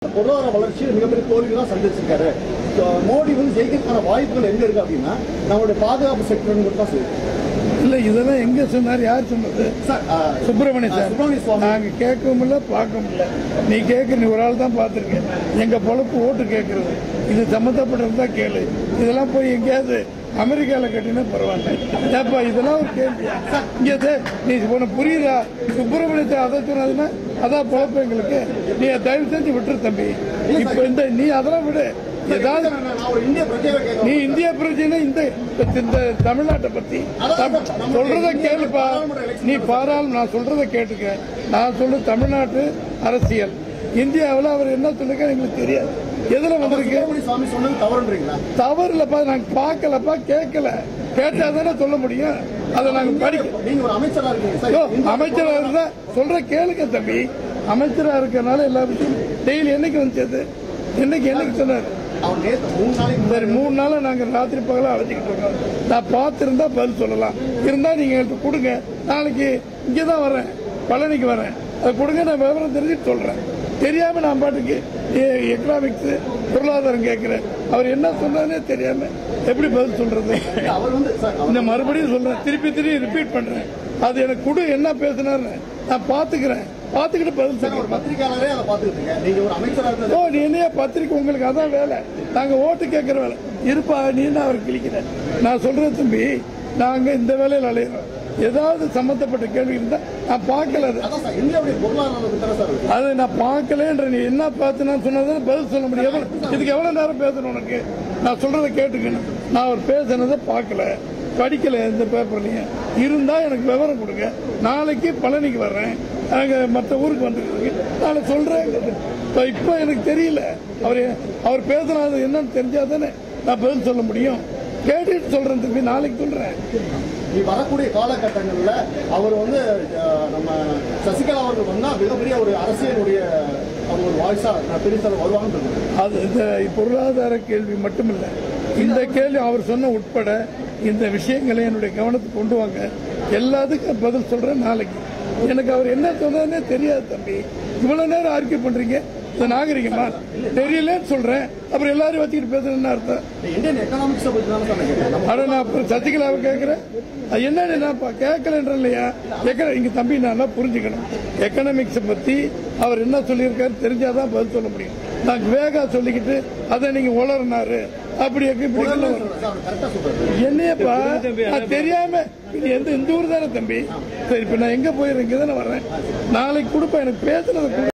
பொருளாதார வளர்ச்சி மிகப்பெரிய தோல்வி தான் சந்திச்சிருக்காரு So, மோடி வந்து ஜெயிக்கிறதுக்கான வாய்ப்புகள் எங்க இருக்கு அப்படின்னா நம்மளுடைய பாதுகாப்பு செக்டர் தான் சொல்லுது இல்ல இதெல்லாம் எங்க சொன்னார் யார் சொன்னது சார் ஆ, சுப்பிரமணிய ஆ, சார் சுப்பிரமணிய சுவாமி நாங்க கேட்கவும் இல்ல பார்க்கவும் இல்ல நீ கேட்க நீ ஒரு ஆள் தான் பார்த்திருக்கேன் எங்க பொழப்பு ஓட்டு கேட்கறது இது சம்மந்தப்பட்டது தான் கேளு இதெல்லாம் போய் எங்கேயாவது அமெரிக்கால கட்டினா பரவாயில்ல ஏப்பா இதெல்லாம் ஒரு கேள்வியா இங்க தே- நீ உனக்கு புரியுதா சுப்பிரமணியத்தை அதை சொன்னதுன்னா அதான் பொழப்பு எங்களுக்கு நீ தயவு செஞ்சு விட்டுரு தம்பி இப்ப இந்த நீ அதெல்லாம் விடு ஏதாவது நான் ஒரு இந்திய பிரஜையை நீ கேட்கறேன் இந்திய பிரச்சனை இந்த இந்த தமிழ்நாட்டை பத்தி தம்- சொல்றத கேளுப்பா நீ பாராள் நான் சொல்றத கேட்டுக்க நான் சொல்ற தமிழ்நாட்டு அரசியல் இந்தியாவில் அவர் என்ன சொல்லுங்க எங்களுக்கு தெரியாது எதுல வந்திருக்கு சுப்பிரமணிய சுவாமி சொன்னது தவறுன்றீங்களா தவறு இல்லப்பா நாங்க பார்க்கலப்பா கேட்கல கேட்டா தானே சொல்ல முடியும் அதை நாங்க படிக்க நீங்க ஒரு அமைச்சரா இருக்கீங்க யோ, சார் அமைச்சரா இருந்தா சொல்ற கேளுங்க தம்பி அமைச்சரா இருக்கறனால எல்லா விஷயம் டெய்லி என்னைக்கு வந்துச்சது என்னைக்கு என்னைக்கு சொன்னாரு அவர் நேற்று மூணு நாளைக்கு முன்னாடி சரி மூணு நாளா நாங்க ராத்திரி பகலா அழைச்சிக்கிட்டு இருக்கோம் நான் பார்த்திருந்தா பதில் சொல்லலாம் இருந்தா நீங்க என்கிட்ட கொடுங்க நாளைக்கு இங்கே தான் வரேன் பழனிக்கு வரேன் அதை கொடுங்க நான் விவரம் தெரிஞ்சுட்டு சொல்றேன் தெரியாம நான் பாட்டுக்கு எக்கனாமிக்ஸ் பொருளாதாரம் கேட்கிறேன் அவர் என்ன சொன்னானே தெரியாம எப்படி பதில் சொல்றது அவர் வந்து சார் அவர் இந்த மறுபடியும் சொல்றேன் திருப்பி திருப்பி ரிப்பீட் பண்றேன் அது எனக்கு கொடு என்ன பேசினாரு நான் பாத்துக்கிறேன் பாத்துக்கிட்டு பதில் ஒரு சொல்றேன் பத்திரிகையாளரே அதை பார்த்துட்டு இருக்கேன் நீங்க ஒரு அமைச்சரா இருந்தது ஓ நீ என்னையா பத்திரிக்கை உங்களுக்கு அதான் வேலை நாங்க ஓட்டு கேட்கிற வேலை இருப்பா நீ என்ன அவர் கிழிக்கிற நான் சொல்றேன் தம்பி நாங்க இந்த வேலையில் அலையிறோம் ஏதாவது சம்பந்தப்பட்ட கேள்வி இருந்தா நான் பார்க்கல அது அதான் சார் இந்தியாவுடைய பொருளாதாரம் தானே சார் இருக்கு அது நான் பார்க்கலன்ற நீ என்ன பார்த்து நான் சொன்னதை பதில் சொல்ல முடியும் எவ்வளவு- இதுக்கு எவ்வளவு நேரம் பேசணும் உனக்கு நான் சொல்றதை கேட்டுக்கணும் நான் அவர் பேசுனதை பார்க்கல படிக்கல எந்த பேப்பர்லயும் இருந்தா எனக்கு விவரம் கொடுங்க நாளைக்கு பழனிக்கு வர்றேன் நாங்க மற்ற ஊருக்கு வந்துருக்கு நாளை சொல்றேன் இப்ப இப்ப எனக்கு தெரியல அவர் அவர் பேசுனது என்னன்னு தெரிஞ்சாதானே நான் பதில் சொல்ல முடியும் கேட்டுட்டு சொல்றேன் தம்பி நாளைக்கு சொல்றேன் நீ வரக்கூடிய காலகட்டங்கள்ல அவர் வந்து அஹ், நம்ம சசிகலா அவர்கள் வந்தா மிகப்பெரிய ஒரு அரசியலுடைய அவர் ஒரு வாய்ஸா பெருசாக வருவாங்கன்னு இருக்கு. அது இந்த பொருளாதார கேள்வி மட்டுமில்ல இந்த கேள்வி அவர் சொன்ன உட்பட இந்த விஷயங்களை என்னுடைய கவனத்துக்கு கொண்டு வாங்க எல்லாத்துக்கும் பதில் சொல்றேன் நாளைக்கு எனக்கு அவர் என்ன சொன்னதுன்னே தெரியாது தம்பி இவ்வளவு நேரம் ஆர்கியூ பண்றீங்க இது நாகரிகமா தெரியலன்னு சொல்றேன் அப்புறம் எல்லாரும் வச்சுக்கிட்டு பேசுறேன்னு அர்த்தம் இந்த இந்தியன் எக்கனாமிக்ஸை பற்றி தானே சார் நான் கேட்டேன் நம்ம ஆனா நான் அப்புறம் சசிகலாவை கேட்கிறேன் அது என்னன்னு நான் பா- கேட்கலன்ற இல்லையா எக்க- இங்க தம்பி நான் புரிஞ்சுக்கணும் எக்கனாமிக்ஸ் பத்தி அவர் என்ன சொல்லியிருக்காரு தெரிஞ்சாதான் பதில் சொல்ல முடியும் நான் வேகா சொல்லிக்கிட்டு அதை நீங்க உளறினாரு அப்படி இருக்கு, இப்படி எல்லாம் வரும். சார் கரெக்டாக சொல்றாரு என்னையப்பா அது தெரியாம இது எந்த இந்த ஊர் தானே தம்பி சரி இப்ப நான் எங்க போயிருக்கேன் இங்க தானே வர்றேன் நாளைக்கு கொடுப்பேன் எனக்கு பேசுனதை கொடு.